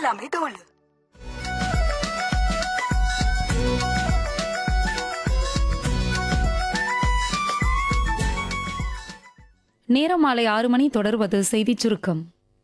எல்லாமே தோல் நேரம் மாலை ஆறு மணி தொடர்வது செய்திச் சுருக்கம்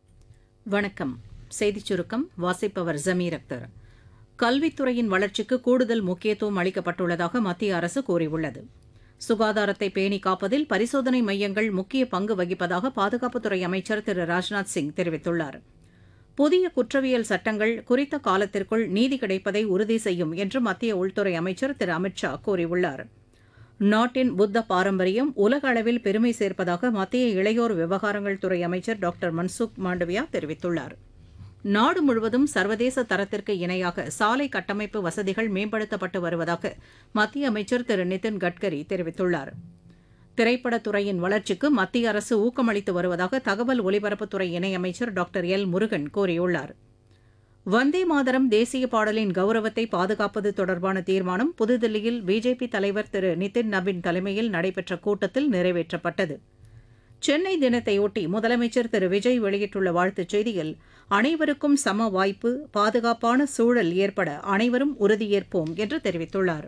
வணக்கம் செய்திச் சுருக்கம் வாசிப்பவர் ஜமீர் அக்தர் கல்வித்துறையின் வளர்ச்சிக்கு கூடுதல் முக்கியத்துவம் அளிக்கப்பட்டுள்ளதாக மத்திய அரசு கூறியுள்ளது சுகாதாரத்தை பேணி காப்பதில் பரிசோதனை மையங்கள் முக்கிய பங்கு வகிப்பதாக பாதுகாப்புத்துறை அமைச்சர் திரு ராஜ்நாத் சிங் தெரிவித்துள்ளார் புதிய குற்றவியல் சட்டங்கள் குறித்த காலத்திற்குள் நீதி கிடைப்பதை உறுதி செய்யும் என்று மத்திய உள்துறை அமைச்சர் திரு அமித் ஷா கூறியுள்ளார் நாட்டின் புத்த பாரம்பரியம் உலக அளவில் பெருமை சேர்ப்பதாக மத்திய இளையோர் விவகாரங்கள் துறை அமைச்சர் டாக்டர் மன்சுக் மாண்டவியா தெரிவித்துள்ளார் நாடு முழுவதும் சர்வதேச தரத்திற்கு இணையாக சாலை கட்டமைப்பு வசதிகள் மேம்படுத்தப்பட்டு வருவதாக மத்திய அமைச்சர் திரு நிதின் கட்கரி தெரிவித்துள்ளார் திரைப்படத் துறையின் வளர்ச்சிக்கு மத்திய அரசு ஊக்கமளித்து வருவதாக தகவல் ஒலிபரப்புத்துறை இணையமைச்சர் டாக்டர் எல் முருகன் கூறியுள்ளார் வந்தே மாதரம் தேசிய பாடலின் கௌரவத்தை பாதுகாப்பது தொடர்பான தீர்மானம் புதுதில்லியில் பிஜேபி தலைவர் திரு நிதின் நபின் தலைமையில் நடைபெற்ற கூட்டத்தில் நிறைவேற்றப்பட்டது சென்னை தினத்தையொட்டி முதலமைச்சர் திரு விஜய் வெளியிட்டுள்ள வாழ்த்துச் செய்தியில் அனைவருக்கும் சம வாய்ப்பு பாதுகாப்பான சூழல் ஏற்பட அனைவரும் உறுதியேற்போம் என்று தெரிவித்துள்ளார்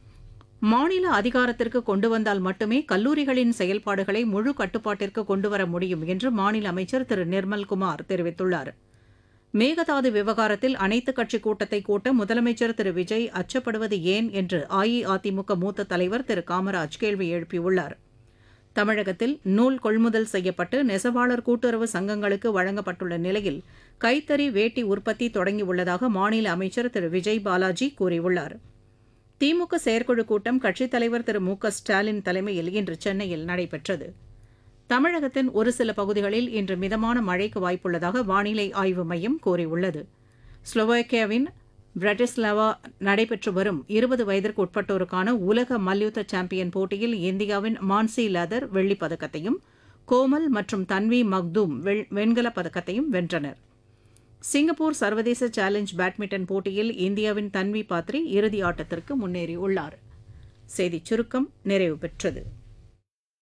மாநில அதிகாரத்திற்கு கொண்டு வந்தால் மட்டுமே கல்லூரிகளின் செயல்பாடுகளை முழு கட்டுப்பாட்டிற்கு கொண்டுவர முடியும் என்று மாநில அமைச்சர் திரு நிர்மல்குமார் தெரிவித்துள்ளார் மேகதாது விவகாரத்தில் அனைத்துக் கட்சி கூட்டத்தை கூட்ட முதலமைச்சர் திரு விஜய் அச்சப்படுவது ஏன் என்று அஇஅதிமுக மூத்த தலைவர் திரு காமராஜ் கேள்வி எழுப்பியுள்ளார் தமிழகத்தில் நூல் கொள்முதல் செய்யப்பட்டு நெசவாளர் கூட்டுறவு சங்கங்களுக்கு வழங்கப்பட்டுள்ள நிலையில் கைத்தறி வேட்டி உற்பத்தி தொடங்கியுள்ளதாக மாநில அமைச்சர் திரு விஜய் பாலாஜி கூறியுள்ளார் திமுக செயற்குழு கூட்டம் கட்சித் தலைவர் திரு மு க ஸ்டாலின் தலைமையில் இன்று சென்னையில் நடைபெற்றது தமிழகத்தின் ஒரு சில பகுதிகளில் இன்று மிதமான மழைக்கு வாய்ப்புள்ளதாக வானிலை ஆய்வு மையம் கூறியுள்ளது ஸ்லோவேக்கியாவின் பிரட்டிஸ்லவா நடைபெற்று வரும் இருபது வயதிற்கு உட்பட்டோருக்கான உலக மல்யுத்த சாம்பியன் போட்டியில் இந்தியாவின் மான்சி லதர் வெள்ளிப் பதக்கத்தையும் கோமல் மற்றும் தன்வி மக்தூம் வெள்- வெண்கலப் பதக்கத்தையும் வென்றனர் சிங்கப்பூர் சர்வதேச சேலஞ்ச் பேட்மிண்டன் போட்டியில் இந்தியாவின் தன்வி பாத்ரி இறுதி ஆட்டத்திற்கு முன்னேறியுள்ளார் செய்திச் சுருக்கம் நிறைவு பெற்றது